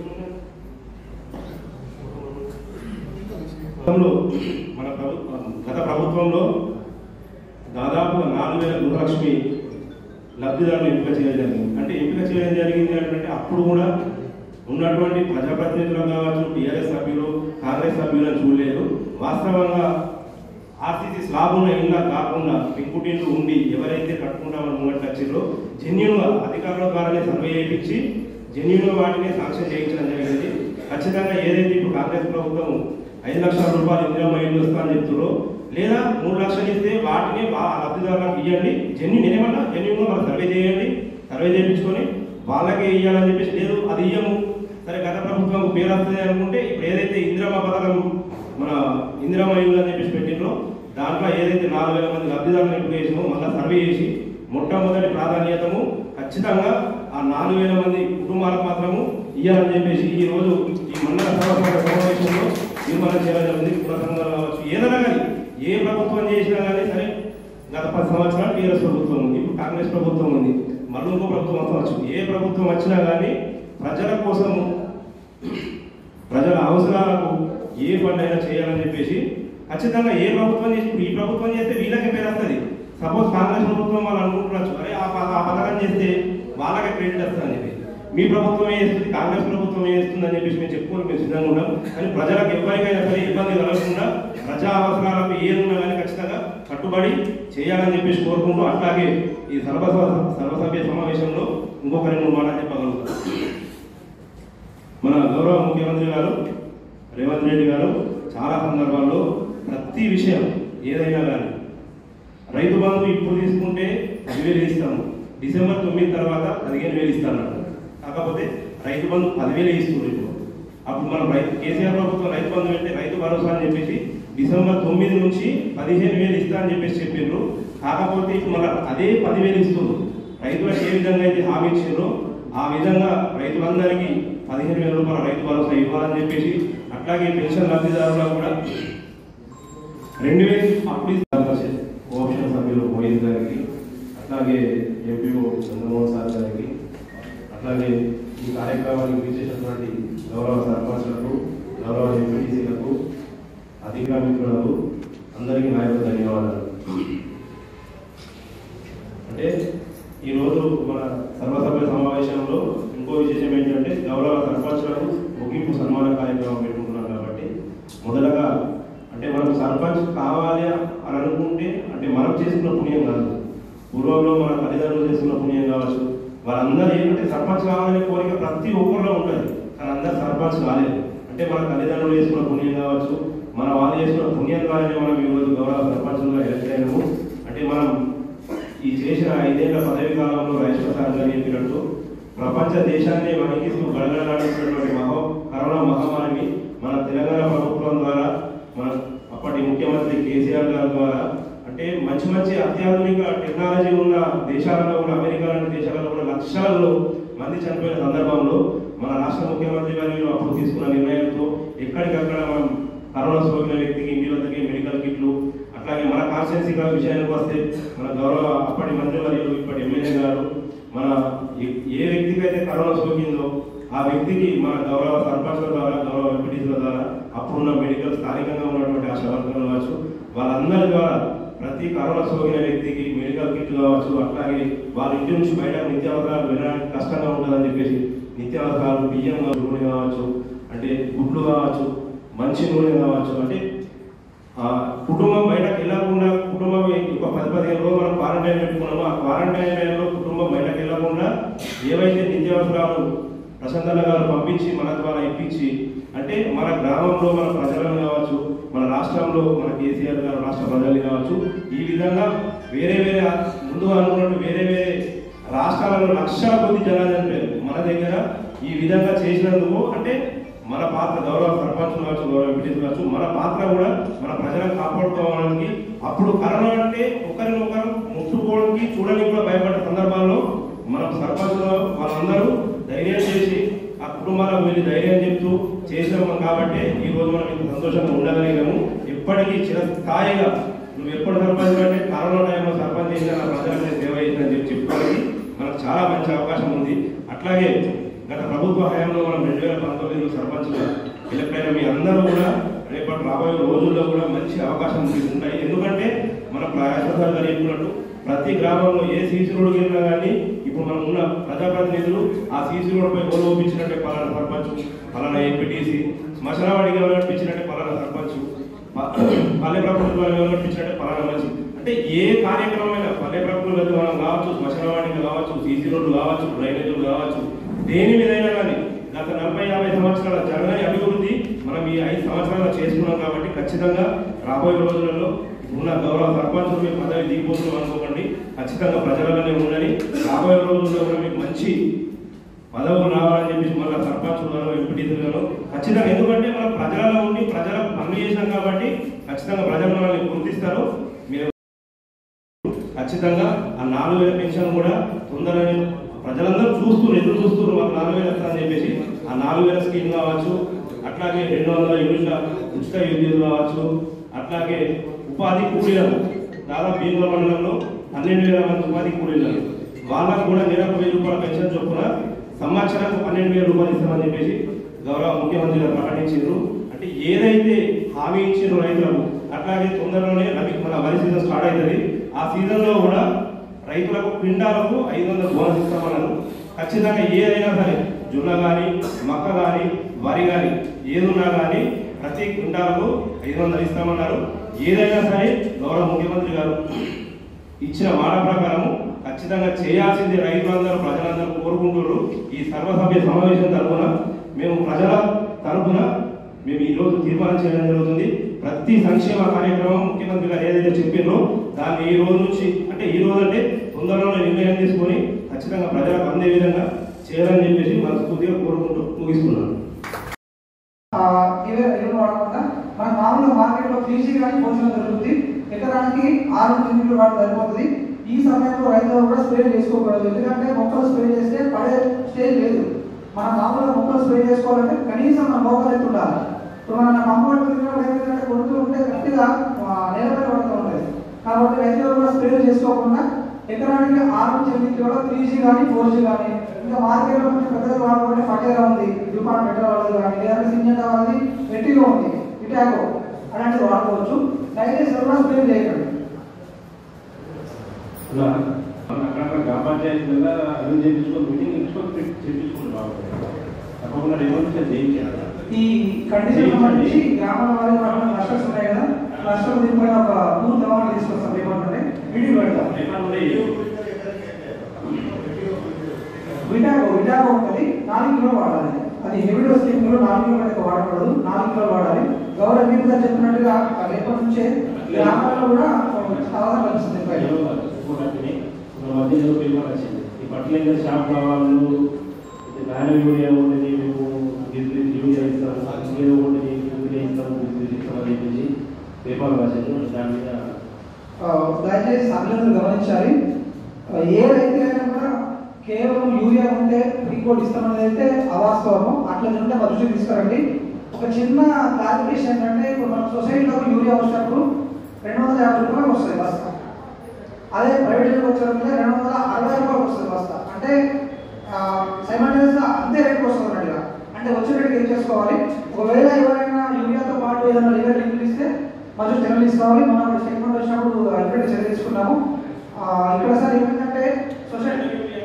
గతంలో మన ప్రభుత్వం గత ప్రభుత్వంలో దాదాపు నాలుగు వేల గృహలక్ష్మి లబ్ధిదారులు ఎంపిక చేయడం జరిగింది అంటే ఎంపిక చేయడం జరిగింది అంటే అప్పుడు కూడా ఉన్నటువంటి ప్రజాప్రతినిధులు కావచ్చు టీఆర్ఎస్ సభ్యులు కాంగ్రెస్ సభ్యులను చూడలేదు వాస్తవంగా ఆర్సీసీ స్లాబ్ ఉన్న ఇళ్ళ కాకుండా పెంకుటిండ్లు ఉండి ఎవరైతే కట్టుకుంటామని ముంగట్టు వచ్చిందో జెన్యున్గా అధికారుల ద్వారానే సర్వే చేయించి జెన్యున్గా వాటిని సాంక్షన్ చేయించడం జరిగింది ఖచ్చితంగా ఏదైతే ఇప్పుడు కాంగ్రెస్ ప్రభుత్వం ఐదు లక్షల రూపాయలు ఇందిరా మైండ్ వస్తామని చెప్తారో లేదా మూడు లక్షలు ఇస్తే వాటిని ఆ లబ్ధిదారులకు ఇవ్వండి జెన్యు నేనేమన్నా జెన్యున్గా మనం సర్వే చేయండి సర్వే చేయించుకొని వాళ్ళకే ఇవ్వాలని చెప్పేసి లేదు అది ఇయ్యము సరే గత ప్రభుత్వం పేరు వస్తుంది అనుకుంటే ఇప్పుడు ఏదైతే ఇందిరమ్మ పథకం మన ఇందిరమ్మ ఇల్లు అని చెప్పేసి పెట్టిండ్రో దాంట్లో ఏదైతే నాలుగు వేల మంది లబ్ధిదారులను ఎంపిక చేసినామో మళ్ళీ సర్వే చేసి మొట్టమొదటి ప్రాధాన్యతము ఖచ్చితంగా ఆ నాలుగు వేల మంది కుటుంబాలకు మాత్రము ఇవ్వాలని చెప్పేసి ఈ రోజు ఈ మండల సభ సమావేశంలో తీర్మానం చేయడం జరిగింది కుల సంఘాలు కావచ్చు ఏదైనా కానీ ఏ ప్రభుత్వం చేసినా కానీ సరే గత పది సంవత్సరాలు టీఆర్ఎస్ ప్రభుత్వం ఉంది ఇప్పుడు కాంగ్రెస్ ప్రభుత్వం ఉంది మళ్ళీ ఇంకో ప్రభుత్వం మొత్తం వచ్చింది ఏ ప్రభుత్వం వచ్చినా కానీ ప్రజల కోసము ప్రజల అవసరాలకు ఏ పని అయినా చేయాలని చెప్పేసి ఖచ్చితంగా ఏ ప్రభుత్వం చేసి ఇప్పుడు ఈ ప్రభుత్వం చేస్తే వీళ్ళకే పేరు వస్తుంది సపోజ్ కాంగ్రెస్ ప్రభుత్వం వాళ్ళు అనుకుంటున్నారు అరే ఆ ప- ఆ పథకం చేస్తే వాళ్ళకే క్రెడిట్ వస్తుందని చెప్పి మీ ప్రభుత్వం చేస్తుంది కాంగ్రెస్ ప్రభుత్వం చేస్తుంది అని చెప్పేసి మేము చెప్పుకోవాలి మేము సిద్ధంగా ఉన్నాం కానీ ప్రజలకు ఎవరికైనా సరే ఇబ్బంది కలగకుండా ప్రజా అవసరాలకు ఏదున్నా కానీ ఖచ్చితంగా కట్టుబడి చేయాలని చెప్పేసి కోరుకుంటూ అట్లాగే ఈ సర్వసభ సర్వసభ్య సమావేశంలో ఇంకొక రెండు మూడు మాటలు చెప్పగలుగుతాం మన గౌరవ ముఖ్యమంత్రి గారు రేవంత్ రెడ్డి గారు చాలా సందర్భాల్లో ప్రతి విషయం ఏదైనా కానీ రైతు బంధు ఇప్పుడు తీసుకుంటే పదివేలు ఇస్తాము డిసెంబర్ తొమ్మిది తర్వాత పదిహేను వేలు ఇస్తాను కాకపోతే రైతు బంధు పదివేలు ఇస్తున్నారు ఇప్పుడు అప్పుడు మనం రైతు కేసీఆర్ ప్రభుత్వం రైతు బంధు పెడితే రైతు భరోసా అని చెప్పేసి డిసెంబర్ తొమ్మిది నుంచి పదిహేను వేలు ఇస్తా అని చెప్పేసి చెప్పిండ్రు కాకపోతే ఇప్పుడు మళ్ళీ అదే పదివేలు ఇస్తున్నారు రైతులకు ఏ విధంగా అయితే హామీ ఇచ్చిండ్రో ఆ విధంగా రైతులందరికీ పదిహేను వేల రూపాయల రైతు భరోసా ఇవ్వాలని చెప్పేసి అట్లాగే పెన్షన్ లబ్ధిదారులకు కూడా రెండు వేలు అప్పుడు కోఆప్షన్ సభ్యులు మోహిత్ గారికి అట్లాగే ఎంపీఓ చంద్రమోహన్ సార్ గారికి అట్లాగే ఈ కార్యక్రమానికి విచ్చేసినటువంటి గౌరవ సర్పంచ్లకు గౌరవ ఎంపీటీసీలకు అధికార మిత్రులకు అందరికీ నా యొక్క ధన్యవాదాలు అంటే ఈరోజు మన సర్వసభ్య సమావేశంలో ఇంకో విశేషం ఏంటంటే గౌరవ సర్పంచ్లకు ముగింపు సన్మాన కార్యక్రమం పెట్టుకుంటున్నాం కాబట్టి మొదటగా అంటే మనకు సర్పంచ్ కావాలి అని అనుకుంటే అంటే మనం చేసుకున్న పుణ్యం కాదు పూర్వంలో మన తల్లిదండ్రులు చేసుకున్న పుణ్యం కావచ్చు వాళ్ళందరూ ఏంటంటే సర్పంచ్ కావాలనే కోరిక ప్రతి ఒక్కరిలో ఉంటుంది కానీ అందరు సర్పంచ్ కాలేదు అంటే మన తల్లిదండ్రులు చేసుకున్న పుణ్యం కావచ్చు మన వాళ్ళు చేసుకున్న పుణ్యం కావాలని మనం ఈరోజు గౌరవ సర్పంచులుగా ఎలక్ట్ అయినాము అంటే మనం ఈ చేసిన ఐదేళ్ల పదవి కాలంలో రైతు సార్ గారు చెప్పినట్టు ప్రపంచ దేశాన్ని వణికిస్తూ గడగడలాడుతున్నటువంటి మహో కరోనా మహమ్మారిని మన తెలంగాణ ప్రభుత్వం ద్వారా మన అప్పటి ముఖ్యమంత్రి కేసీఆర్ గారి ద్వారా అంటే మంచి మంచి అత్యాధునిక టెక్నాలజీ ఉన్న దేశాలలో కూడా అమెరికా లాంటి దేశాలలో కూడా లక్షలలో మంది చనిపోయిన సందర్భంలో మన రాష్ట్ర ముఖ్యమంత్రి గారు అప్పుడు తీసుకున్న నిర్ణయంతో ఎక్కడికక్కడ మనం కరోనా సోకిన వ్యక్తికి ఇంటి వద్దకి మెడికల్ కిట్లు అట్లాగే మన కాన్స్టిట్యున్సీ విషయానికి వస్తే మన గౌరవ అప్పటి మంత్రి వర్యులు ఇప్పటి ఎమ్మెల్యే గారు మన ఏ- ఏ వ్యక్తికి అయితే కరోనా సోకిందో ఆ వ్యక్తికి మన గౌరవ సర్పంచ్ల ద్వారా గౌరవ ఎంపీటీసీల ద్వారా అప్పుడున్న మెడికల్ స్థానికంగా ఉన్నటువంటి ఆ శవర్కలు కావచ్చు వాళ్ళందరి ద్వారా ప్రతి కరోనా సోకిన వ్యక్తికి మెడికల్ కిట్ కావచ్చు అట్లాగే వాళ్ళ ఇంటి నుంచి బయట నిత్యావసరాలు వెళ్ళడానికి కష్టంగా ఉంటుందని చెప్పేసి నిత్యావసరాలు బియ్యం కావచ్చు, నూనె కావచ్చు అంటే గుడ్లు కావచ్చు మంచి నూనె కావచ్చు అంటే ఆ కుటుంబం బయటకు వెళ్ళకుండా కుటుంబం ఒక పది పదిహేను రోజులు మనం క్వారంటైన్ పెట్టుకున్నామో ఆ క్వారంటైన్ టైంలో కుటుంబం బయటకు వెళ్ళకుండా ఏవైతే నిత్యావసరాలు ప్రశాంతన్న గారు పంపించి మన ద్వారా ఇప్పించి అంటే మన గ్రామంలో మన ప్రజలను కావచ్చు మన రాష్ట్రంలో మన కేసీఆర్ గారు రాష్ట్ర ప్రజల్ని కావచ్చు ఈ విధంగా వేరే వేరే ముందుగా అనుకున్నట్టు వేరే వేరే రాష్ట్రాలలో లక్షల కొద్ది జనాలు చనిపోయారు మన దగ్గర ఈ విధంగా చేసినందుకు అంటే మన పాత్ర గౌరవ సర్పంచ్ కావచ్చు గౌరవ ఎంపీటీస్ కావచ్చు మన పాత్ర కూడా మన ప్రజలను కాపాడుకోవడానికి అప్పుడు కరోనా అంటే ఒకరినొకరు ముట్టుకోవడానికి చూడడానికి కూడా భయపడ్డ సందర్భాల్లో మనం సర్పంచ్ వాళ్ళందరూ ధైర్యం చేసి ఆ కుటుంబాలకు వెళ్ళి ధైర్యం చెప్తూ చేసినాము కాబట్టి ఈ రోజు మనం ఇంత సంతోషంగా ఉండగలిగాము ఎప్పటికీ చిరస్థాయిగా నువ్వు ఎప్పుడు సర్పంచ్ అంటే కరోనా టైంలో సర్పంచ్ చేసిన నా ప్రజలకు సేవ చేసిన చెప్పి చెప్పుకోవడానికి మనకు చాలా మంచి అవకాశం ఉంది అట్లాగే గత ప్రభుత్వ హయాంలో మనం రెండు వేల పంతొమ్మిదిలో సర్పంచ్గా ఎలక్ట్ అయిన మీ అందరూ కూడా రేపటి రాబోయే రోజుల్లో కూడా మంచి అవకాశం మీకు ఉంటాయి ఎందుకంటే మన ప్రయాసాలు గారు చెప్పినట్టు ప్రతి గ్రామంలో ఏ సీసీ రోడ్డు వెళ్ళినా కానీ ఇప్పుడు మనం ఉన్న ప్రజాప్రతినిధులు ఆ సీసీ రోడ్డుపై గోలు ఒప్పించినట్టే పలానా సర్పంచ్ పలానా ఎంపీటీసీ శ్మశానవాడికి ఎవరు నడిపించినట్టే పలానా సర్పంచ్ ప- పల్లె ప్రభుత్వం ఎవరు నడిపించినట్టే పలానా మంచి అంటే ఏ కార్యక్రమమైనా పల్లె ప్రభుత్వం మనం కావచ్చు శ్మశానవాడికి కావచ్చు సీసీ రోడ్లు కావచ్చు డ్రైనేజీలు కావచ్చు దేని మీదైనా కానీ గత నలభై యాభై సంవత్సరాల జరగని అభివృద్ధి మనం ఈ ఐదు సంవత్సరాలు చేసుకున్నాం కాబట్టి ఖచ్చితంగా రాబోయే రోజులలో ఉన్న గౌరవ సర్పంచులు మీ పదవి దిగిపోతున్నాం అనుకోకండి ఖచ్చితంగా ప్రజలలోనే ఉండని రాబోయే రోజుల్లో కూడా మీకు మంచి పదవులు రావాలని చెప్పేసి మళ్ళీ సర్పంచులు గాను ఎంపీటీసీలు గాను ఖచ్చితంగా ఎందుకంటే మనం ప్రజలలో ఉండి ప్రజలకు పనులు చేసినాం కాబట్టి ఖచ్చితంగా ప్రజలు మనల్ని గుర్తిస్తారు మీరు ఖచ్చితంగా ఆ నాలుగు వేల పెన్షన్ కూడా తొందరగా ప్రజలందరూ చూస్తూ ఎదురు చూస్తున్నారు మాకు నాలుగు వేలు వస్తుందని చెప్పేసి ఆ నాలుగు వేల స్కీమ్ కావచ్చు అట్లాగే రెండు వందల యూనిట్ల ఉచిత విద్యుత్ కావచ్చు అట్లాగే ఉపాధి కూలీలకు దాదాపు భీముల మండలంలో పన్నెండు వేల మంది ఉపాధి కూలీలకు వాళ్ళకు కూడా నెలకు వెయ్యి రూపాయల పెన్షన్ చొప్పున సంవత్సరానికి పన్నెండు వేల రూపాయలు ఇస్తామని చెప్పేసి గౌరవ ముఖ్యమంత్రి గారు ప్రకటించారు అంటే ఏదైతే హామీ ఇచ్చిన రైతులకు అట్లాగే తొందరలోనే రబీ మన వరి సీజన్ స్టార్ట్ అవుతుంది ఆ సీజన్లో కూడా రైతులకు పిండాలకు ఐదు వందల బోనస్ ఇస్తామన్నారు ఖచ్చితంగా ఏదైనా సరే జొన్న కానీ మక్క కానీ వరి కానీ ఏదున్నా కానీ ప్రతి క్వింటాలకు ఐదు వందలు ఇస్తామన్నారు ఏదైనా సరే గౌరవ ముఖ్యమంత్రి గారు ఇచ్చిన మాట ప్రకారము ఖచ్చితంగా చేయాల్సింది రైతులందరూ ప్రజలందరూ కోరుకుంటున్నారు ఈ సర్వసభ్య సమావేశం తరఫున మేము ప్రజల తరఫున మేము ఈ రోజు తీర్మానం చేయడం జరుగుతుంది ప్రతి సంక్షేమ కార్యక్రమం ముఖ్యమంత్రి గారు ఏదైతే చెప్పారో దాన్ని ఈ రోజు నుంచి అంటే ఈ రోజు అంటే తొందరలోనే నిర్ణయం తీసుకొని ఖచ్చితంగా ప్రజలకు అందే విధంగా చేయాలని చెప్పేసి మనస్ఫూర్తిగా కోరుకుంటూ ముగిస్తున్నాను
ఆ, ఇవే ఇవి వాడకుండా మన మామూలుగా మార్కెట్లో త్రీజీ కానీ పోషణ దొరుకుతుంది ఎకరానికి ఆరు యూనిట్లు వాడు సరిపోతుంది ఈ సమయంలో రైతులు కూడా స్ప్రే చేసుకోకూడదు ఎందుకంటే మొక్కలు స్ప్రే చేస్తే పడే స్టేజ్ లేదు మన మామూలుగా మొక్కలు స్ప్రే చేసుకోవాలంటే కనీసం మన మోకాలు ఎత్తు ఉండాలి ఇప్పుడు మన మమ్మల్ని తిరిగినప్పుడు ఏమైందంటే కొడుతూ ఉంటే గట్టిగా ఆ, నేలపై పడుతూ ఉంటుంది కాబట్టి రైతులు కూడా స్ప్రే చేసుకోకుండా ఎకరానికి ఆరు నుంచి ఎనిమిది కూడా త్రీ జీ కానీ ఫోర్ జీ కానీ ఇంకా మార్కెట్లో కొంచెం పెద్దగా వాడుకుంటే ఫటేరా ఉంది దుకాణం పెట్టే వాళ్ళది కానీ లేదంటే సింజెంటా వాళ్ళది వెట్టిగా ఉంది ఇటాగో అలాంటివి వాడుకోవచ్చు దయచేసి ఎవరు కూడా స్ప్రే చేయకండి
అక్కడ గ్రామ పంచాయతీలలో అరేంజ్ చేయించుకొని మీటింగ్ ఇచ్చుకొని చేయించుకుంటే బాగుంటుంది తప్పకుండా రెవల్యూషన్ చేయించాలి
ఈ కండిషన్ సంబంధించి గ్రామాల వారి మన క్లస్టర్స్ ఉన్నాయి కదా క్లస్టర్ దీనిపైన ఒక పూర్తి అవగాహన తీసుకొస్తాం ఏమంటే మీటింగ్ పెడతాం విటాగో విటాగో ఉంటుంది నాలుగు కిలో వాడాలి అది హెవీ డోస్ లో నాలుగు కిలో కంటే వాడకూడదు నాలుగు కిలో వాడాలి గౌరవ మీరు గారు చెప్పినట్టుగా రేపటి నుంచే గ్రామాల్లో కూడా అవగాహన కలుస్తుంది పైన.
మధ్యలో పేపర్ వచ్చింది ఈ ఫర్టిలైజర్ షాప్ కావాలి ఇది నానో యూరియా ఉండేది మేము గిజ్లి యూరియా ఇస్తాము ఏదో ఉండేది యూరియా ఇస్తాము గిజ్లి ఇస్తామని చెప్పేసి పేపర్ రాశారు దాని మీద
ఆ, దయచేసి అందరూ గమనించాలి ఆ, ఏ రైతులైనా కూడా కేవలం యూరియా ఉంటే ఇంకోటి ఇస్తామనేది అయితే అవాస్తవము అట్లా ఉంటే మా దృష్టికి తీసుకురండి ఒక చిన్న క్లారిఫికేషన్ ఏంటంటే ఇప్పుడు మన సొసైటీలో యూరియా వచ్చినప్పుడు రెండు వందల యాభై రూపాయలు వస్తుంది బస్తా అదే ప్రైవేట్ వచ్చేటప్పుడు రెండు వందల అరవై రూపాయలు వస్తుంది బస్తా అంటే సైమల్టేనియస్గా అంతే రేట్ వస్తుంది అన్నట్టు అంటే వచ్చినట్టు ఏం చేసుకోవాలి ఒకవేళ ఎవరైనా యూరియాతో పాటు ఏదైనా లివర్ లింకులు ఇస్తే మధ్య తెరలు తీసుకోవాలి మనం స్టేట్మెంట్ వచ్చినప్పుడు అడ్మిట్ చర్య తీసుకున్నాము ఆ, ఇక్కడ సార్ ఏమైందంటే సొసైటీ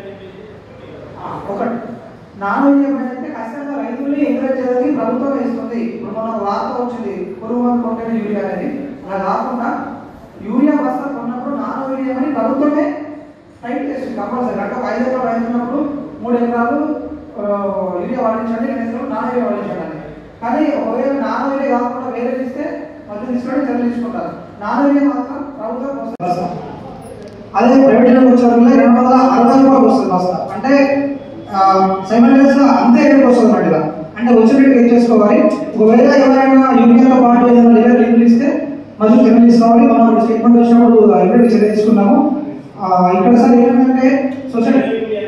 ఒకటి నాన్ అయితే ఖచ్చితంగా రైతుల్ని ఎంకరేజ్ చేయడానికి ప్రభుత్వం వేస్తుంది ఇప్పుడు మన వార్త వచ్చింది పురుగు మందు కొట్టిన యూరియా అనేది అలా కాకుండా యూరియా బస్తా కొన్నప్పుడు నాన్ యూరియా అని ప్రభుత్వమే టైట్ చేస్తుంది కంపల్సరీ అంటే ఒక ఐదు ఎకరాలు రైతు ఉన్నప్పుడు మూడు ఎకరాలు ఆ, యూరియా వాడించండి రెండు ఎకరాలు నాన్ యూరియా వాడించండి అని. కానీ ఒకవేళ నాన్ యూరియా కాకుండా వేరే ఇస్తే మధ్య తీసుకొని చర్యలు తీసుకుంటారు నాన్ యూరియా మాత్రం ప్రభుత్వం వస్తుంది అదే ప్రైవేట్ వచ్చేవరకు రెండు వందల అరవై రూపాయలు వస్తుంది బస్తా అంటే సైమల్టేనియస్ గా అంతే రేట్ వస్తుంది అన్నట్టుగా అంటే వచ్చినట్టు ఏం చేసుకోవాలి ఒకవేళ ఎవరైనా యూరియాతో పాటు ఏదైనా లివర్ లింకులు ఇస్తే మధ్య చర్యలు తీసుకోవాలి మనం స్టేట్మెంట్ వచ్చినప్పుడు ఇమీడియట్ చర్య తీసుకున్నాము ఆ, ఇక్కడ సార్ ఏమైందంటే సొసైటీ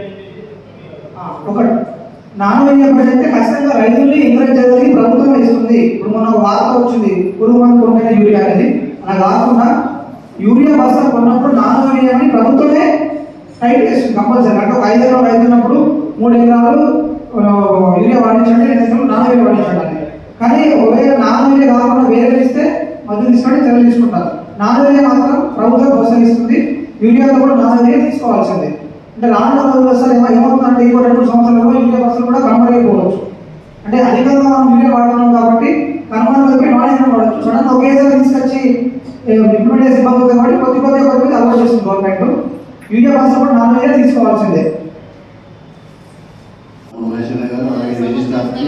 ఒకటి నాన్ వెజిటేబుల్ అయితే ఖచ్చితంగా రైతుల్ని ఎంకరేజ్ చేయడానికి ప్రభుత్వం ఇస్తుంది ఇప్పుడు మన వార్త వచ్చింది పురుగు మందు కొట్టిన యూరియా అనేది అలా కాకుండా యూరియా బస్తా కొన్నప్పుడు నాన్ యూరియా అని ప్రభుత్వమే టైట్ చేస్తుంది కంపల్సరీ అంటే ఒక ఐదు ఎకరాలు రైతు ఉన్నప్పుడు మూడు ఎకరాలు ఆ, యూరియా వాడించండి రెండు ఎకరాలు నాన్ యూరియా వాడించండి అని. కానీ ఒకవేళ నాన్ యూరియా కాకుండా వేరే ఇస్తే మధ్య తీసుకొని చర్యలు తీసుకుంటారు నాన్ యూరియా మాత్రం ప్రభుత్వం ప్రోత్సహిస్తుంది యూరియాతో కూడా నాన్ యూరియా తీసుకోవాల్సిందే అంటే రానున్న రోజులు వస్తారు ఏమో ఏమవుతుందంటే ఇంకో రెండు మూడు సంవత్సరాలు యూరియా బస్సులు కూడా కనుమరుగైపోవచ్చు అంటే అధికంగా మనం యూరియా వాడుతున్నాం కాబట్టి కనుమరుగైపోయి నాన్ యూరియా వాడచ్చు సడన్ ఒకేసారి తీసుకొచ్చి ఇంప్లిమెంట్ చేసే ఇబ్బంది అవుతుంది కాబట్టి కొద్ది కొద్దిగా కొద్ది కొద్దిగా అలవాటు చేస్తుంది గవర్నమెంట్ యూరియా బస్సు కూడా నాన్ యూరియా తీసుకోవాల్సిందే
మహేష్ గారు అలాగే రిజిస్ట్రార్కి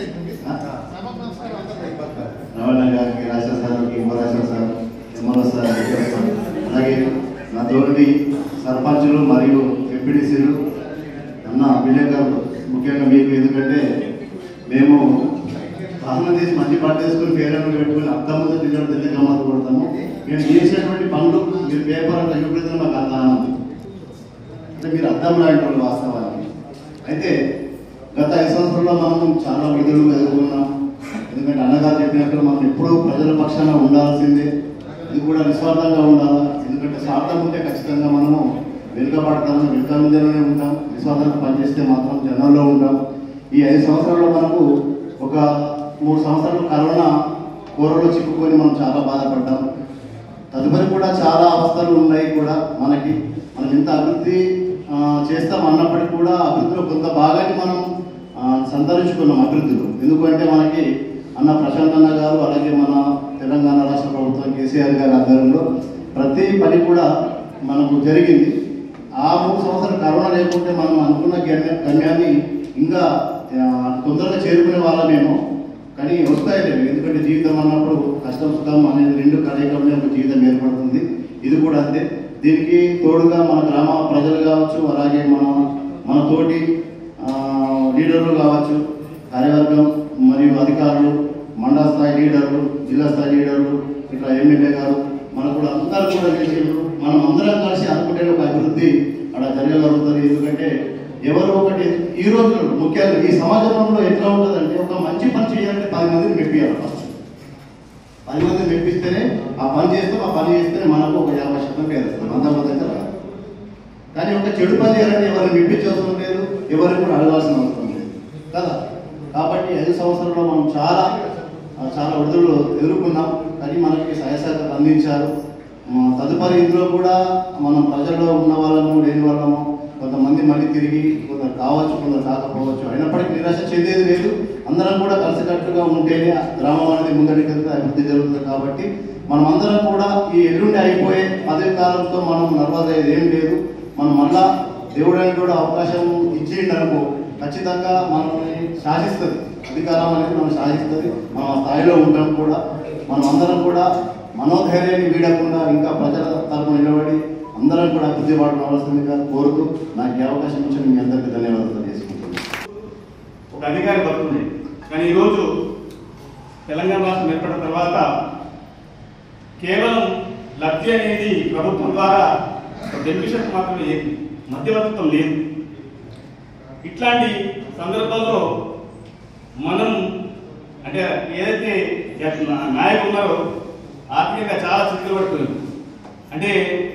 రమణ గారికి రాజా సార్కి ఉపరాజా sir MLA sir Venkateswara sir అలాగే నా తోటి సర్పంచులు మరియు ఎంపీడీసీలు అన్న విలేకరులు ముఖ్యంగా మీకు ఎందుకంటే మేము ప్రార్థన చేసి మంచి పాట వేసుకుని పేరెంట్ పెట్టుకుని అర్థంతో తినడం తెలియ గమ్మత్తు కొడతాము మేము చేసేటువంటి పనులు మీరు పేపర్ అంటే చూపెడితే మాకు అంత ఆనందం అంటే మీరు అర్థం లాంటి వాళ్ళు వాస్తవానికి అయితే గత ఐదు సంవత్సరాల్లో మనం చాలా విధులు ఎదుర్కొన్నాం ఎందుకంటే అన్నగారు చెప్పినట్లు మనం ఎప్పుడూ ప్రజల పక్షాన ఉండాల్సిందే ఇది కూడా నిస్వార్థంగా ఉండాలి ఎందుకంటే స్వార్థం ఉంటే ఖచ్చితంగా మనము వెనుకబడతాము వెనుక ముందరనే ఉంటాం నిస్వార్థంగా పనిచేస్తే మాత్రం జనంలో ఉంటాం ఈ ఐదు సంవత్సరాల్లో మనకు ఒక మూడు సంవత్సరాలు కరోనా కూరలో చిక్కుకొని మనం చాలా బాధపడ్డాం తదుపరి కూడా చాలా అవస్థలు ఉన్నాయి కూడా మనకి మనం ఎంత అభివృద్ధి ఆ, చేస్తాం అన్నప్పటికీ కూడా అభివృద్ధిలో కొంత భాగాన్ని మనం ఆ, సంతరించుకున్నాం అభివృద్ధిలో ఎందుకంటే మనకి అన్న ప్రశాంత్ అన్న గారు అలాగే మన తెలంగాణ రాష్ట్ర ప్రభుత్వం కేసీఆర్ గారి ఆధ్వర్యంలో ప్రతి పని కూడా మనకు జరిగింది ఆ మూడు సంవత్సరాలు కరోనా లేకుంటే మనం అనుకున్న గమ్య గమ్యాన్ని ఇంకా ఆ, తొందరగా చేరుకునే వాళ్ళమేమో కానీ వస్తాయి లేవు ఎందుకంటే జీవితం అన్నప్పుడు కష్టం సుఖం అనేది రెండు కలయికలోనే ఒక జీవితం ఏర్పడుతుంది ఇది కూడా అంతే దీనికి తోడుగా మన గ్రామ ప్రజలు కావచ్చు అలాగే మన మన తోటి ఆ, లీడర్లు కావచ్చు కార్యవర్గం మరియు అధికారులు మండల స్థాయి లీడర్లు జిల్లా స్థాయి లీడర్లు ఇట్లా ఎమ్మెల్యే గారు మనకు కూడా అందరూ కూడా చేసిండ్రు మనం అందరం కలిసి అనుకుంటే ఒక అభివృద్ధి అక్కడ జరగగలుగుతుంది ఎందుకంటే ఎవరు ఒకటి ఈ రోజుల్లో ముఖ్యంగా ఈ సమాజంలో ఎట్లా ఉంటుందంటే ఒక మంచి పని చేయాలంటే పది మందిని మెప్పియాలి ఫస్ట్ పది మందిని మెప్పిస్తేనే ఆ పని చేస్తాం ఆ పని చేస్తేనే మనకు ఒక యాభై శాతం పేరు వస్తుంది అంతమంది అయితే రాదు కానీ ఒక చెడు పని చేయాలంటే ఎవరిని మెప్పించే అవసరం లేదు ఎవరిని కూడా అడగాల్సిన అవసరం లేదు కదా కాబట్టి ఐదు సంవత్సరాల్లో మనం చాలా ఆ, చాలా ఒడిదులు ఎదుర్కొన్నాం కానీ మనకి సహాయ సహకారం అందించారు ఆ, తదుపరి ఇందులో కూడా మనం ప్రజల్లో ఉన్న వాళ్ళము లేని వాళ్ళము కొంతమంది మళ్ళీ తిరిగి కొందరు కావచ్చు కొందరు కాకపోవచ్చు అయినప్పటికీ నిరాశ చెందేది లేదు అందరం కూడా కలిసికట్టుగా ఉంటేనే ఆ గ్రామం అనేది ముందడికి వెళ్తే అభివృద్ధి జరుగుతుంది కాబట్టి మనం అందరం కూడా ఈ ఎల్లుండి అయిపోయే పదవి కాలంతో మనం నర్వస్ అయ్యేది ఏం లేదు మనం మళ్ళా దేవుడానికి కూడా అవకాశం ఇచ్చేయండి అనుకో ఖచ్చితంగా మనల్ని శాసిస్తుంది అధికారం అనేది మనం శాసిస్తుంది మనం ఆ స్థాయిలో ఉంటాం కూడా మనం అందరం కూడా మనోధైర్యాన్ని వీడకుండా ఇంకా ప్రజల తరపున నిలబడి అందరం కూడా అభివృద్ధి పడవలసిందిగా కోరుతూ నాకు ఈ అవకాశం ఇచ్చిన మీ అందరికీ ధన్యవాదాలు చేసుకుంటున్నాను
ఒక అధికారి బతుంది కానీ ఈరోజు తెలంగాణ రాష్ట్రం ఏర్పడిన తర్వాత కేవలం లబ్ధి అనేది ప్రభుత్వం ద్వారా బెనిఫిషియర్స్ మాత్రమే లేదు మధ్యవర్తిత్వం లేదు ఇట్లాంటి సందర్భాల్లో మనం అంటే ఏదైతే నా- నాయకులు ఉన్నారో ఆర్థికంగా చాలా చిక్కులు పడుతుంది అంటే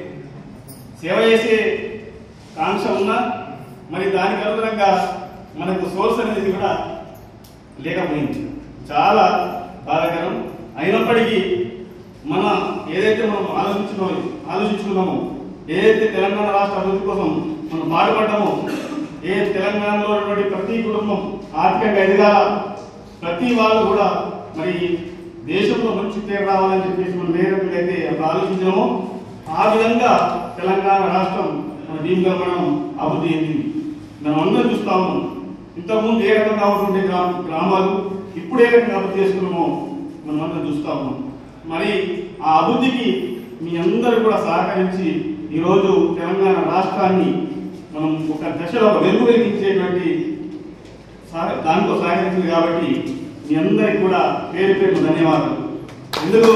సేవ చేసే కాంక్ష ఉన్నా మరి దానికి అనుగుణంగా మనకు సోర్స్ అనేది కూడా లేకపోయింది చాలా బాధాకరం అయినప్పటికీ మన ఏదైతే మనం ఆలోచించుకున్నామో ఆలోచించుకున్నామో ఏదైతే తెలంగాణ రాష్ట్ర అభివృద్ధి కోసం మనం పాటుపడ్డామో ఏ తెలంగాణలో ఉన్నటువంటి ప్రతి కుటుంబం ఆర్థికంగా ఎదగాల ప్రతి వాళ్ళు కూడా మరి దేశంలో మంచి పేరు రావాలని చెప్పేసి మనం ఏ రకంగా అయితే అప్పుడు ఆలోచించామో ఆ విధంగా తెలంగాణ రాష్ట్రం మన దీంట్లో మనం అభివృద్ధి చెందింది మనం అందరం చూస్తా ఉన్నాం ఇంతకుముందు ఏ రకంగా ఉంటుండే గ్రామ గ్రామాలు ఇప్పుడు ఏ రకంగా అభివృద్ధి చేసుకున్నామో మనం అందరం చూస్తా ఉన్నాం మరి ఆ అభివృద్ధికి మీ అందరూ కూడా సహకరించి ఈరోజు తెలంగాణ రాష్ట్రాన్ని మనం ఒక దశలో ఒక వెలుగు వెలిగించేటువంటి సహ- దాంట్లో సహకరించింది కాబట్టి మీ అందరికి కూడా పేరు పేరు ధన్యవాదాలు ఎందుకు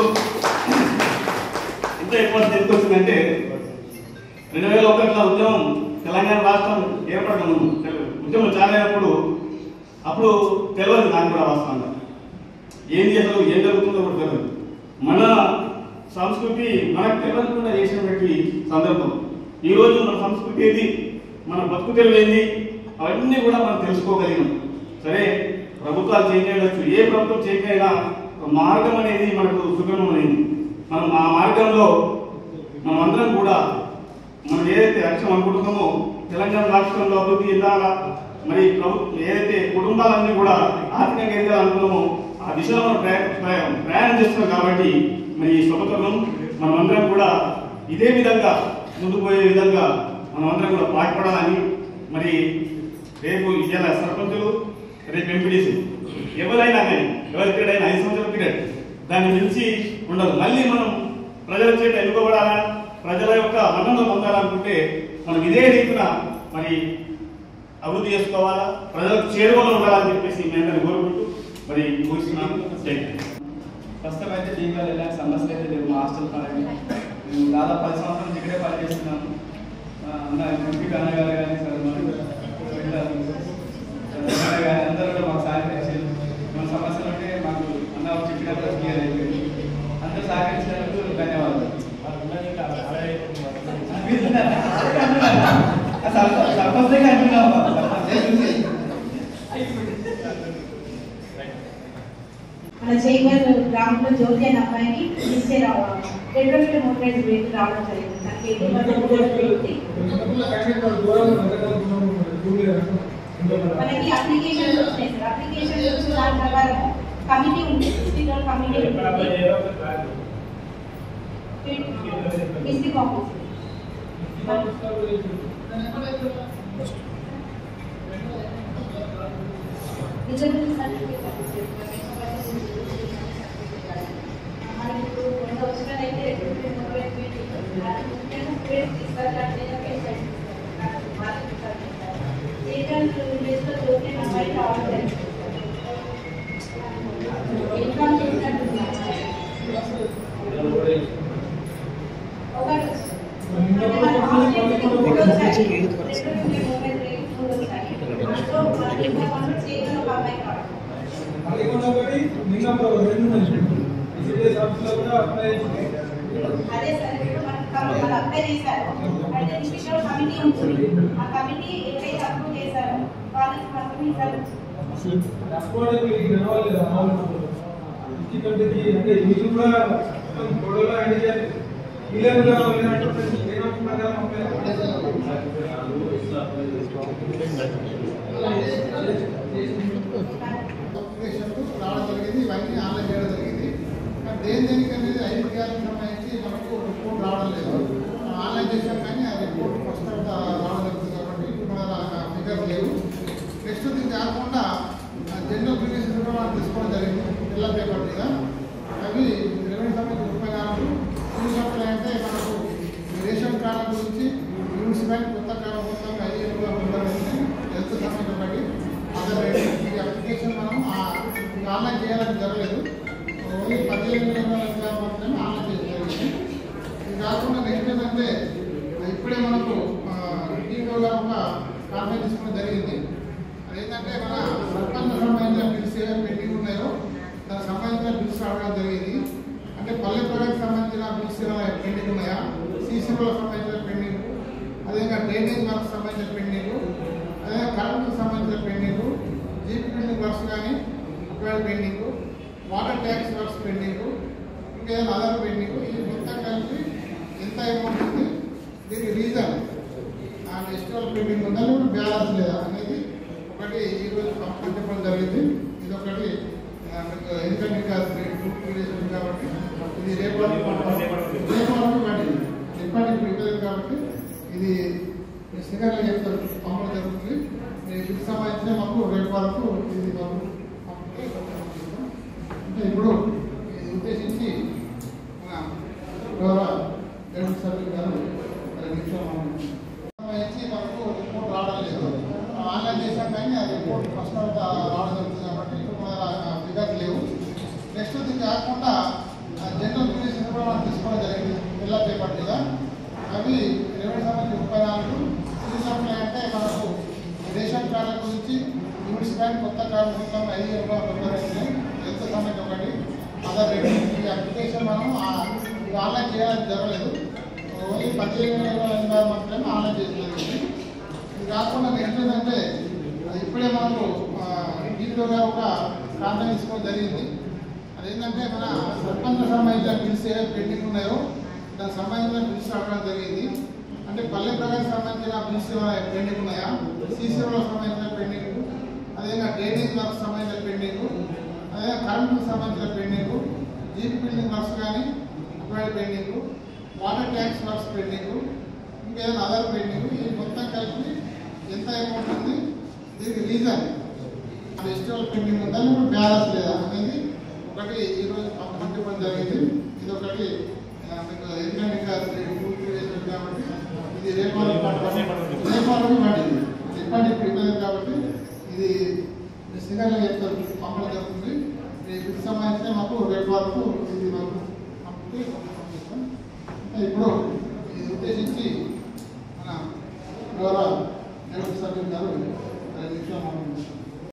ఎంత ఎక్కువ ఎందుకు వచ్చిందంటే రెండు వేల ఒకటిలో ఉద్యమం తెలంగాణ రాష్ట్రం ఏర్పడక ముందు తెలు- ఉద్యమం చాలైనప్పుడు అప్పుడు తెలియదు నాకు కూడా వాస్తవంగా ఏంది అసలు ఏం జరుగుతుందో కూడా తెలియదు మన సంస్కృతి మనకు తెలియకుండా చేసినటువంటి సందర్భం ఈ రోజు మన సంస్కృతి ఏది మన బతుకు తెరువు ఏంది అవన్నీ కూడా మనం తెలుసుకోగలిగినాం సరే ప్రభుత్వాలు చేంజ్ చేయవచ్చు ఏ ప్రభుత్వం చేంజ్ అయినా ఒక మార్గం అనేది మనకు సుగమమైంది మనం ఆ మార్గంలో మనం అందరం కూడా మనం ఏదైతే లక్ష్యం అనుకుంటున్నామో తెలంగాణ రాష్ట్రంలో అభివృద్ధి చెందాలా మరి ప్రభుత్వం ఏదైతే కుటుంబాలన్నీ కూడా ఆర్థికంగా ఎదగాలనుకున్నామో ఆ దిశలో మనం ప్రయా- ప్రయా- ప్రయాణం చేస్తున్నాం కాబట్టి మరి ఈ శుభతరుణం మనం అందరం కూడా ఇదే విధంగా ముందుకు పోయే విధంగా మనం అందరం కూడా పాటుపడాలని మరి రేపు ఇవాళ సర్పంచులు రేపు ఎంపీడీసీ ఎవరైనా కానీ ఎవరి పీరియడ్ అయినా ఐదు సంవత్సరాల పీరియడ్ దాన్ని మించి ఉండదు మళ్ళీ మనం ప్రజల చేత ఎన్నుకోబడాలా ప్రజల యొక్క మన్ననలు పొందాలనుకుంటే మనం ఇదే రీతిన మరి అభివృద్ధి చేసుకోవాలా ప్రజలకు చేరువలో ఉండాలని చెప్పేసి మీ అందరిని కోరుకుంటూ మరి ముగిస్తున్నాను జై హింద్.
ప్రస్తుతం అయితే దీంట్లో ఎలాంటి సమస్యలు అయితే లేవు మా హాస్టల్ పరంగా మేము దాదాపు పది సంవత్సరాల నుంచి ఇక్కడే పనిచేస్తున్నాము ఆ, అన్న ఎంపీ అన్నగారు కానీ సార్ మరి వీళ్ళ, అన్న గారు అందరూ కూడా మాకు సహకరించారు మన సమస్యలు ఉంటే మాకు అన్న చెప్పినప్పుడు క్లియర్ అయిపోయింది అందరూ సహకరించినందుకు ధన్యవాదాలు సర్పంచ్ దగ్గర అంటున్నాము
మన చైర్మన్ గ్రామంలో జ్యోతి అనే అమ్మాయికి ఇచ్చే రావాలి రెండు రోజులు మోటరైజ్ వెహికల్ రావడం జరిగింది తనకి ఎయిటీ పర్సెంట్ వెహికల్ మనకి అప్లికేషన్ వచ్చినాయి సార్ అప్లికేషన్ వచ్చిన దాని ప్రకారం కమిటీ ఉంది district committee district office disability certificate మనకి ఇప్పుడు రెండు అవసరాలు అయితే రిక్రూట్మెంట్ మొదలైన మీటింగ్ అది ముఖ్యంగా స్టూడెంట్స్ తీసుకెళ్ళాలంటే వెబ్సైట్ లీగల్ లిస్ట్లో చూస్తే నా బయట ఆర్డర్ ఇన్కమ్ చేసినట్టు అదే సార్ ఇప్పుడు మనకు కమి- వాళ్ళు అప్లై చేశారు అయితే డిస్ట్రిక్ట్ కమిటీ ఉంటుంది ఆ కమిటీ ఎవరైతే అప్రూవ్ చేశారో వాళ్ళకి మాత్రమే ఇస్తారు
రావడం జరిగింది ఇవన్నీ ఆన్లైన్ చేయడం జరిగింది కానీ దేని దేనికి అనేది ఐదు గ్యాలకు సంబంధించి మనకు రిపోర్ట్ రావడం లేదు మనం ఆన్లైన్ చేసాం కానీ ఆ రిపోర్ట్ ఫస్ట్ రావడం జరుగుతుంది కాబట్టి ఇప్పుడు మన ఫిగర్ లేవు నెక్స్ట్ ఇది కాకుండా జనరల్ ప్రీవియస్ కూడా మనం తీసుకోవడం జరిగింది పిల్ల పేపర్ మీద అవి రెవెన్యూ సంబంధించిన ఉపయోగాలు యూనిట్ సప్లై అంటే మనకు రేషన్ కార్డు గురించి యూనిట్స్ బ్యాంక్ కొత్త కార్డు మొత్తం ఐదు ఏళ్ళుగా ఉండడానికి హెల్త్ సంబంధించి అదర్ ఈ అప్లికేషన్ మనం ఆ- ఆన్లైన్ చేయాలని జరగలేదు ఓన్లీ పదిహేను వేల మాత్రమే ఆన్లైన్ చేయడం జరిగింది ఇది కాకుండా నెక్స్ట్ ఏంటంటే ఇప్పుడే మనకు టీవీలో ఒక కాన్ఫరెన్స్ తీసుకోవడం జరిగింది అదేంటంటే మన సర్పంచ్ సంబంధించిన బిల్స్ ఏవైతే పెండింగ్ ఉన్నాయో దానికి సంబంధించిన బిల్స్ రావడం జరిగింది అంటే పల్లె ప్రగతికి సంబంధించిన బిల్స్ ఏమైనా పెండింగ్ ఉన్నాయా సీసీ రోడ్లకు సంబంధించిన పెండింగ్ అదేవిధంగా డ్రైనేజ్ వర్క్ సంబంధించిన పెండింగ్ అదే కరెంటుకు సంబంధించిన పెండింగ్ జీపీ పెండింగ్ వర్క్స్ కానీ ఒకటి pending water tax works pending ఇంకేదైనా అదర్ పెండింగ్ ఈ మొత్తం కలిపి ఎంత అమౌంట్ ఉంది దీనికి రీజన్ ఆ ఎస్టివల్ పెండింగ్ ఉందా లేకపోతే బ్యాలెన్స్ లేదా అనేది ఒకటి ఈరోజు కంప్లీట్ చెప్పడం జరిగింది ఇది ఒకటి ఆ, మీకు ఎందుకంటే ఇంకా టూ డేస్ ఉంది కాబట్టి ఇది రేపు వరకు రేపు వరకు పడింది ఇప్పటికి ప్రిపేర్ కాబట్టి ఇది సింగర్గా చెప్తారు పంపడం జరుగుతుంది మీరు ఇది సంబంధించిన మాకు రేపు వరకు ఇది మాకు పంపితే అంటే ఇప్పుడు ఇది ఉద్దేశించి మన గౌరవ గౌరవ సభ్యులు గారు మరి నిమిషం సంబంధించి మనకు రిపోర్ట్ రావడం లేదు ఆన్లైన్ చేసాం కానీ ఆ రిపోర్ట్ ఫస్ట్ రావడం జరుగుతుంది కాబట్టి ఇప్పుడు మన ఫిగర్స్ లేవు నెక్స్ట్ ఇది కాకుండా జనరల్ ఫీజెస్ కూడా మనం తీసుకోవడం జరిగింది పిల్ల పేపర్ మీద అవి రెవెన్యూ సంబంధించి ముప్పై నాలుగు సివిల్ సప్లై అంటే మనకు రేషన్ కార్డుల గురించి యూనిట్స్ బ్యాంక్ కొత్త కార్డు మొత్తం ఐదు రూపాయలు ప్రిపేర్ అయింది హెల్త్ సంబంధించి ఒకటి అదర్ రెండు ఈ అప్లికేషన్ మనం ఆ- ఇది ఆన్లైన్ చేయాలని జరగలేదు ఓన్లీ పద్దెనిమిది వేల మాత్రమే ఆన్లైన్ చేస్తుంది ఇది కాకుండా నెక్స్ట్ ఏంటంటే అది ఇప్పుడే మనకు దీంట్లో ఒక ప్రాంతం తీసుకోవడం జరిగింది అదేంటంటే మన సర్పంచ్ సంబంధించిన బిల్స్ ఏవైతే పెండింగ్ ఉన్నాయో దానికి సంబంధించిన బిల్స్ అడగడం జరిగింది అంటే పల్లె ప్రగతికి సంబంధించిన బిల్స్ ఏమైనా పెండింగ్ ఉన్నాయా సీసీ రోడ్లకు సంబంధించిన పెండింగ్ అదేవిధంగా డ్రైనేజ్ వర్క్ సంబంధించిన పెండింగ్ అదే కరెంటుకు సంబంధించిన పెండింగ్ జీప్ బిల్డింగ్ వర్క్స్ కానీ అటువంటి pending water tax works pending ఇంకేదైనా అదర్ పెండింగ్ ఈ మొత్తం కలిపి ఎంత అమౌంట్ ఉంది దీనికి రీజన్ ఫెస్టివల్ పెండింగ్ ఉందా లేకపోతే బ్యాలెన్స్ లేదా అనేది ఒకటి ఈరోజు పంపించడం జరిగింది ఇది ఒకటి ఆ, మీకు ఎందుకంటే ఇంకా టూ త్రీ డేస్ ఉంది కాబట్టి ఇది రేపు వరకు పడుతుంది. రేపు వరకు పడింది ఇప్పటికి ప్రిపేర్ కాబట్టి ఇది సింగర్గా చెప్తారు పంపడం జరుగుతుంది రేపు ఇది సంబంధించిన మాకు రేపు వరకు ఇది మాకు పంపితే పంపిస్తాం ఇప్పుడు ఇది ఉద్దేశించి మన గౌరవ సభ్యులు గారు రెండు నిమిషాలు మాట్లాడుతున్నారు